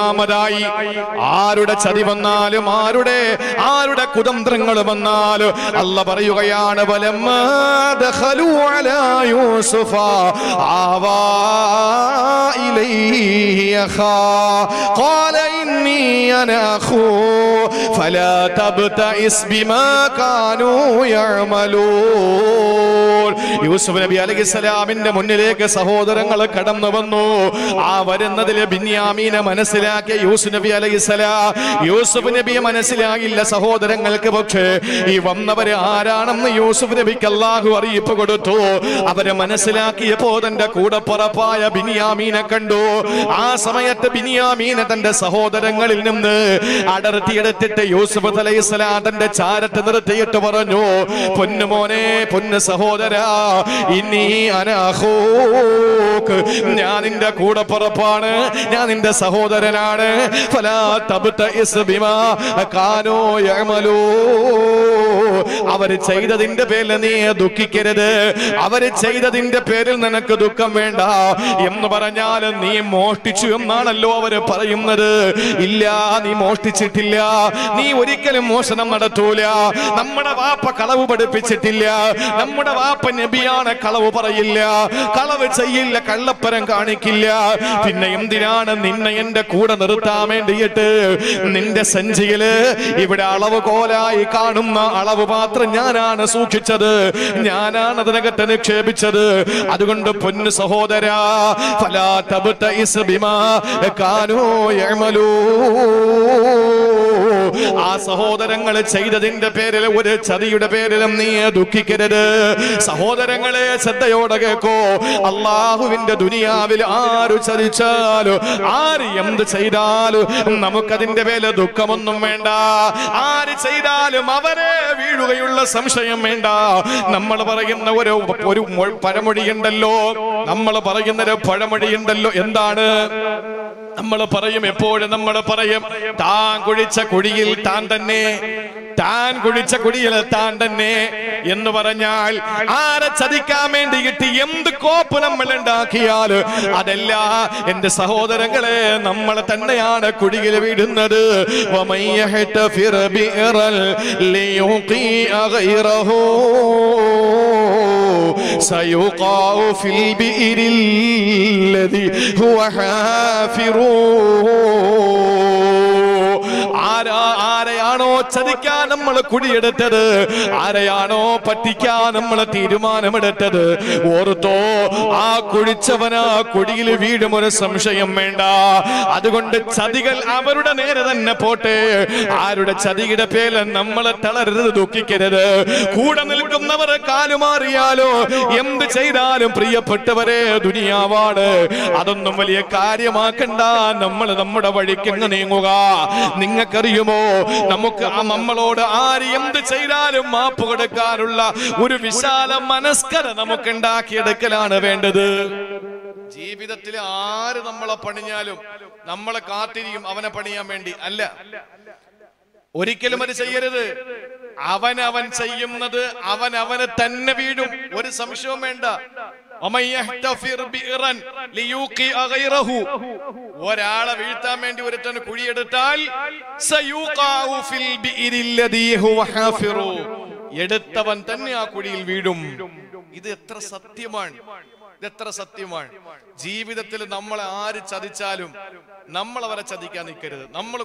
മൂന്നാമതായി ആരുടെ ചതി വന്നാലും ആരുടെ ആരുടെ കുതന്ത്രങ്ങൾ വന്നാലും അല്ല പറയുകയാണ് വലമ്മാ ദഖലൂ അലാ യൂസുഫ ആവാ ഇലൈഹി അഖാ ഖാല ഇന്നി അനാ അഖൂ ഫലാ തബ്തഇസ് ബിമാ കാനൂ യഅമലൂൻ യൂസുഫ് നബി അലൈഹിസ്സലാമിന്റെ മുന്നിലേക്ക് സഹോദരങ്ങൾ കടന്നു വന്നു ആ വരുന്നതിലെ ബിന്യാമീനെ മനസ്സിലാക്കിയ യൂസുഫ് നബി അലൈഹിസ്സലാം യൂസുഫ് നബിയെ മനസ്സിലായില്ല സഹോദരങ്ങൾക്ക് പക്ഷേ ഈ വന്നവര് ആരാണെന്ന് യൂസുഫ് നബിക്ക് അള്ളാഹു അറിയിപ്പ് കൊടുത്തു അവരെ മനസ്സിലാക്കിയപ്പോ തന്റെ കൂടപ്പുറപ്പായ ബിനിയാമീനെ കണ്ടു ആ സമയത്ത് ബിനിയാമീനെ തന്റെ സഹോദരങ്ങളിൽ നിന്ന് അടർത്തിയെടുത്തിട്ട് യൂസുഫ് അലൈഹിസ്സലാം തന്റെ ചാരത്ത് നിർത്തിയിട്ട് പറഞ്ഞു പൊന്നുമോനെ പൊന്നു സഹോദരാ ഇനി അനാഹോക്ക് ഞാൻ നിന്റെ കൂടപ്പുറപ്പാണ് ഞാൻ നിന്റെ സഹോദരനാണ് ഫലാ തബ്തഇസ് ബിമാ കാനോ യഅമലൂ അവര് ചെയ്തതിന്റെ പേരിൽ നീ ദുഃഖിക്കരുത് അവര് ചെയ്തതിന്റെ പേരിൽ നിനക്ക് ദുഃഖം വേണ്ട എന്ന് പറഞ്ഞാൽ നീ മോഷ്ടിച്ചു എന്നാണല്ലോ അവര് പറയുന്നത് ഇല്ല നീ മോഷ്ടിച്ചിട്ടില്ല നീ ഒരിക്കലും മോഷണം നടത്തൂല നമ്മുടെ വാപ്പ കളവ് പഠിപ്പിച്ചിട്ടില്ല നമ്മുടെ വാപ്പ നബിയാണ് കളവ് പറയില്ല കളവ് ചെയ്യില്ല കള്ളപ്പരം കാണിക്കില്ല പിന്നെ എന്തിനാണ് നിന്നെ എന്റെ കൂടെ നിർത്താൻ വേണ്ടിയിട്ട് നിന്റെ സഞ്ചിയില് ഇവിടെ അളവ് കോലായി കാണുന്ന അളവ് മാത്രം ഞാനാണ് സൂക്ഷിച്ചത് ഞാനാണ് അതിനകത്ത് നിക്ഷേപിച്ചത് അതുകൊണ്ട് പൊന്നു സഹോദരാ ഫലാ തബ്തഇസ് ബിമാ കാനൂ യഅമലൂ ആ സഹോദരങ്ങൾ ചെയ്തതിന്റെ പേരിൽ ഒരു ചതിയുടെ പേരിലും നീ ദുഃഖിക്കരുത് സഹോദരങ്ങളെ ശ്രദ്ധയോടെ കേക്കോ അള്ളാഹുവിന്റെ ദുനിയാവിൽ ആര് ചതിച്ചാലും ആര് എന്ത് ചെയ്താലും നമുക്കതിന്റെ പേരിൽ ദുഃഖമൊന്നും വേണ്ട ആര് ചെയ്താലും അവരെ വീഴുകയുള്ള സംശയം വേണ്ട നമ്മൾ പറയുന്ന ഒരു ഒരു മൊ- പഴമൊഴിയുണ്ടല്ലോ നമ്മൾ പറയുന്ന ഒരു പഴമൊഴിയുണ്ടല്ലോ എന്താണ് നമ്മൾ പറയും എപ്പോഴും നമ്മൾ പറയും താൻ കുഴിച്ച കുഴിയിൽ താൻ തന്നെ താൻ കുഴിച്ച കുഴിയിൽ താൻ തന്നെ എന്ന് പറഞ്ഞാൽ ആരെ ചതിക്കാൻ വേണ്ടിയിട്ട് എന്ത് കോപ്പ് നമ്മൾ ഉണ്ടാക്കിയാൽ അതല്ല എന്റെ സഹോദരങ്ങളെ നമ്മൾ തന്നെയാണ് കുഴിയിൽ വീടുന്നത് ومن يحتفر بئرا ليوقيء غيره سيقع في البئر الذي هو حافر ആരാ ആരെയാണോ ചതിക്കാൻ നമ്മൾ കുടിയെടുത്തത് ആരെയാണോ പറ്റിക്കാൻ നമ്മൾ തീരുമാനമെടുത്തത് ഓർത്തോ ആ കുഴിച്ചവൻ ആ കുടിയിൽ വീഴും ഒരു സംശയം വേണ്ട അതുകൊണ്ട് ചതികൾ അവരുടെ നേരെ തന്നെ പോട്ടെ ആരുടെ ചതിയുടെ പേരിൽ നമ്മൾ തളരരുത് ദുഃഖിക്കരുത് കൂടെ നിൽക്കുന്നവർ കാലുമാറിയാലോ എന്ത് ചെയ്താലും പ്രിയപ്പെട്ടവരെ ദുനിയാവാണ് അതൊന്നും വലിയ കാര്യമാക്കണ്ട നമ്മൾ നമ്മുടെ വഴിക്കങ്ങ് നീങ്ങുക നിങ്ങൾക്കറിയുമോ നമുക്ക് ആ നമ്മളോട് ആര് എന്ത് ചെയ്താലും മാപ്പ് കൊടുക്കാനുള്ള ഒരു വിശാല മനസ്കര നമുക്ക് ഉണ്ടാക്കിയെടുക്കലാണ് വേണ്ടത് ജീവിതത്തിൽ ആര് നമ്മളെ പണിഞ്ഞാലും നമ്മളെ കാത്തിരിക്കും അവനെ പണിയാൻ വേണ്ടി അല്ല ഒരിക്കലും അത് ചെയ്യരുത് അവൻ അവൻ ചെയ്യുന്നത് അവൻ അവന് തന്നെ വീഴും ഒരു സംശയവും വേണ്ട ومن يحتفر بئرا ليوقي غيره. ഒരാളെ വീഴ്ത്താൻ വേണ്ടി ഒരുത്തന് കുഴിയെടുത്താൽ سيوقع في البئر الذي هو حافر. എടുത്തവൻ തന്നെ ആ കുഴിയിൽ വീഴും ഇത് എത്ര സത്യമാണ് ഇത് എത്ര സത്യമാണ് ജീവിതത്തിൽ നമ്മളെ ആര് ചതിച്ചാലും നമ്മൾ അവരെ ചതിക്കാൻ നിൽക്കരുത് നമ്മൾ